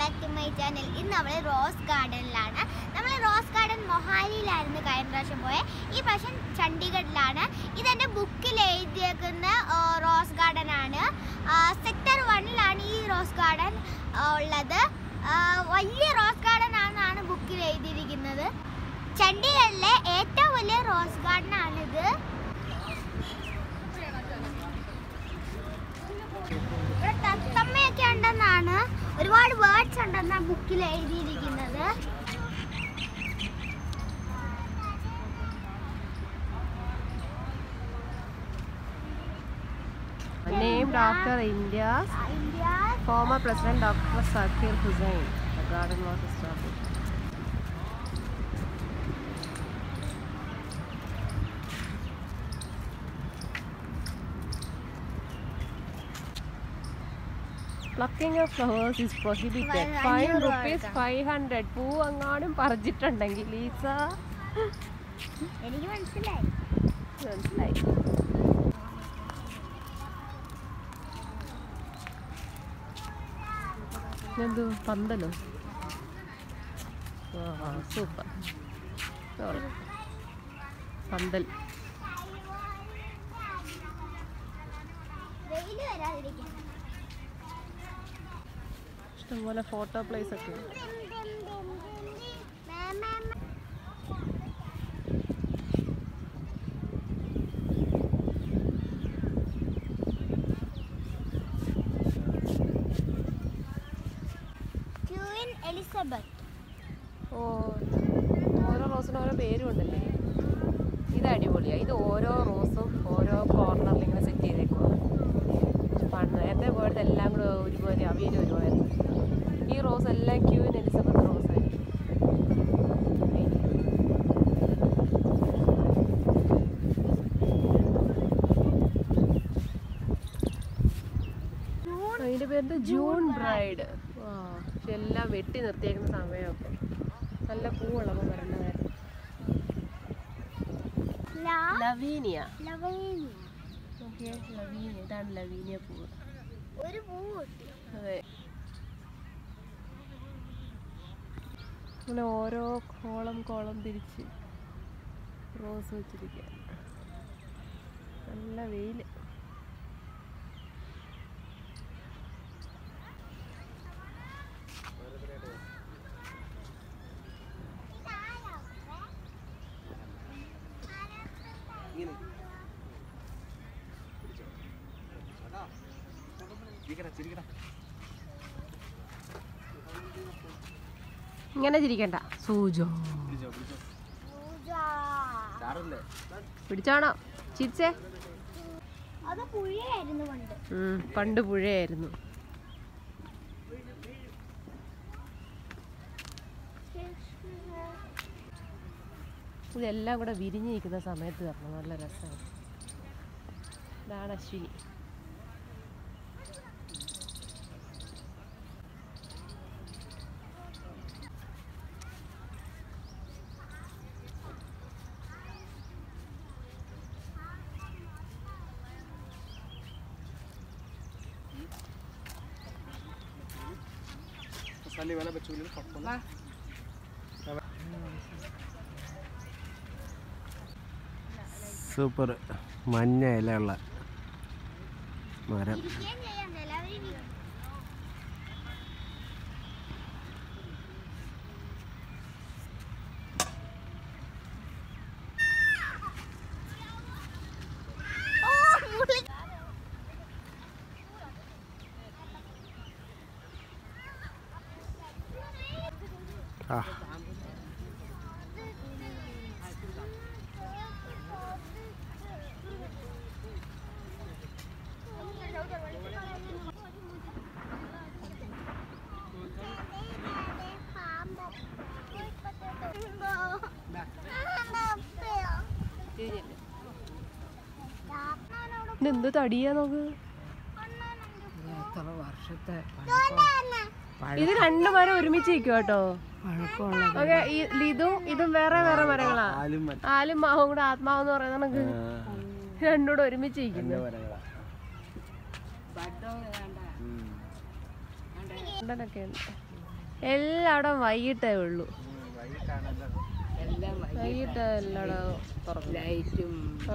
Back to my channel ഇന്ന് നമ്മൾ rose ഗാർഡനിലാണ് നമ്മൾ റോസ് ഗാർഡൻ മൊഹാലിയിലായിരുന്നു കഴിഞ്ഞ പ്രാവശ്യം പോയത് ഈ പ്രാവശ്യം ചണ്ഡീഗഡിലാണ് ഇതെൻ്റെ ബുക്കിൽ എഴുതിയേക്കുന്ന ആ, റോസ് ഗാർഡൻ ആണ് സെക്ടർ വണ്ണിലാണ് ഈ റോസ് ഗാർഡൻ ആ, ഉള്ളത് ആ, വലിയ റോസ് ഗാർഡൻ ആണെന്നാണ് ബുക്കിൽ എഴുതിയിരിക്കുന്നത് ചണ്ഡീഗഡിലെ ഏറ്റവും വലിയ റോസ് ഗാർഡൻ ആണിത് ഇവിടെ തത്തമ്മയൊക്കെ ഉണ്ടെന്നാണ് ഒരുപാട് വേർഡ്സ് ഉണ്ടെന്നാണ് ബുക്കിൽ എഴുതിയിരിക്കുന്നത് Named after India's India former president Dr. Zakir Hussain. The garden was established. Plucking of flowers is prohibited. Five Fine hundred rupees കൊടുക്കാം. ഫൈവ് ഹൺഡ്രഡ് പൂ അങ്ങാനും പറിച്ചിട്ടുണ്ടെങ്കിൽ ലീസ എനിക്ക് മനസ്സിലായി മനസ്സിലായി എന്തു പന്തലോ ആ സൂപ്പർ സോറി പന്തൽ വെയിൽ വരാതിരിക്കാൻ ഇഷ്ടംപോലെ ഫോട്ടോ പ്ലേസ് ഒക്കെ ഉണ്ട്. ക്യൂൻ എലിസബത്ത് ഓ ഓരോ റോസിനും ഓരോ പേരും ഉണ്ടല്ലേ ഇത് അടിപൊളിയാണ് ഇത് ഓരോ റോസും ഓരോ കോർണറിൽ ഇങ്ങനെ സെറ്റ് ചെയ്തേക്കുക പണ്ട് നേരത്തെ പോയത് എല്ലാം കൂടെ ഒരുപോലെ അവിയൽ ഒരുമായിരുന്നു ഈ റോസ് എല്ലാം ക്യൂവിൻ എലിസബത്ത് റോസായിരുന്നു അതിന്റെ പേര് ജൂൺ ബ്രൈഡ് ആ പക്ഷെ എല്ലാം വെട്ടി നിർത്തിയേക്കുന്ന സമയമൊക്കെ നല്ല പൂവുള്ളപ്പോൾ വരേണ്ടതായിരുന്നു ലവീനിയ നോക്കിയേ ലവീനിയ ഇതാണ് ലവീനിയ പൂവ് ഒരു പൂ കിട്ടി അതെ അങ്ങനെ ഓരോ കോളം കോളം തിരിച്ച് റോസ് വെച്ചിരിക്കുക നല്ല വെയില് ഇങ്ങനെ ചിരിക്കണ്ട സൂജോ പൂജ പിടിച്ചാണോ ചിരിച്ചേ അത് പുഴയായിരുന്നു പണ്ട് ഉം, പണ്ട് പുഴയായിരുന്നു ഇതെല്ലാം കൂടെ വിരിഞ്ഞ് നിൽക്കുന്ന സമയത്ത് തരണം നല്ല രസമാണ് ഇതാണ് അശ്വിനി സൂപ്പർ മഞ്ഞ ഇലയുള്ള മരം ഇരിക്കുകയും ചെയ്യാം എല്ലാവരും ഇരി- ഓ, മുളി- ആ ഇതെന്ത് തടിയാ നോക്ക് ഇത് രണ്ട് മരം ഒരുമിച്ച് നിൽക്കും കേട്ടോ ഓക്കെ ഇതും ഇതും വേറെ വേറെ മരങ്ങളാ ആലും മറ്റേ ആലും മാവും കൂടെ ആത്മാവെന്ന് പറയുന്ന കണക്ക് രണ്ടും കൂടെ ഒരുമിച്ച് നിൽക്കുന്നു മരങ്ങളാ ഉണ്ടനൊക്കെ ഉണ്ട് എല്ലായിടം വൈകിട്ടേ ഉള്ളൂ വൈകിട്ട് എല്ലായിടം തുറക്കും ലൈറ്റും ആ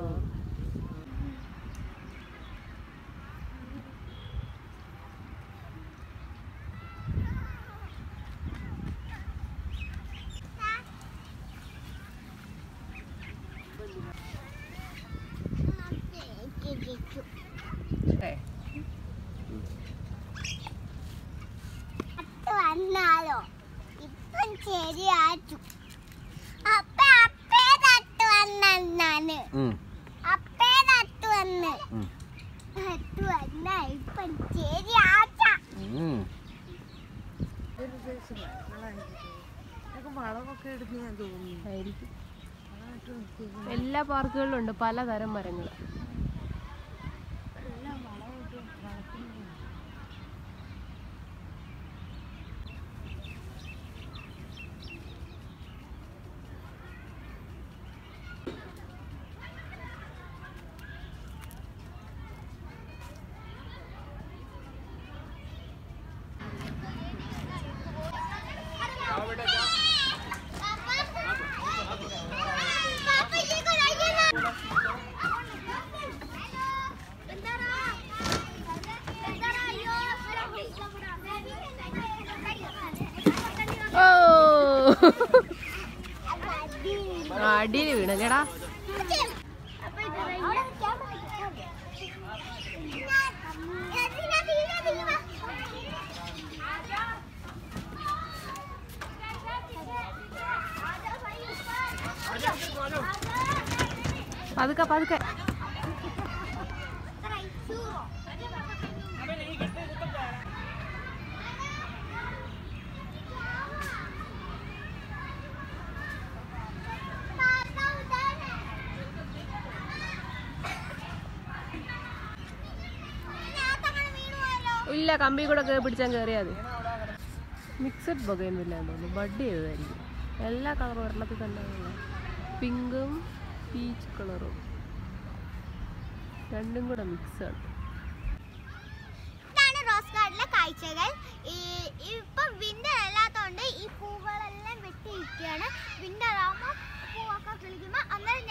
ഏ, അത്ത് വന്നാലോ ഇപ്പം ശരിയാച്ചു അപ്പ അപ്പേ തട്ട് വന്നാണ് ഉം, അപ്പേ തട്ട് വന്ന് ഉം, തട്ട് വന്ന ഇപ്പം ശരിയാച്ച ഉം. വളമൊക്കെ എടുത്ത് ഞാൻ തോന്നുന്നു ആയിരിക്കും എല്ലാ പാർക്കുകളിലും ഉണ്ട് പലതരം മരങ്ങൾ ഓ അടിയിൽ വീണല്ലേടാ പതുക്കെ പതുക്കെ ഇല്ല കമ്പി കൂടെ കേ പിടിച്ചാൽ കയറിയാൽ മതി മിക്സഡ് ബൊഗൈനില്ല തോന്നുന്നു ബഡ് ചെയ്തതായിരിക്കും എല്ലാ കളറും ഒരെണ്ണത്തിൽ തന്നെ പിങ്കും പീച്ച് കളറും രണ്ടും കൂടെ മിക്സാണ് ഇതാണ് റോസ് ഗാർഡനിലെ കാഴ്ചകൾ ഈ ഇപ്പം വിന്റർ അല്ലാത്തതുകൊണ്ട് ഈ പൂവുകളെല്ലാം വെട്ടിയിരിക്കുകയാണ് വിന്റർ ആകുമ്പോൾ പൂവൊക്കെ കിളിക്കുമ്പോൾ അന്നേരം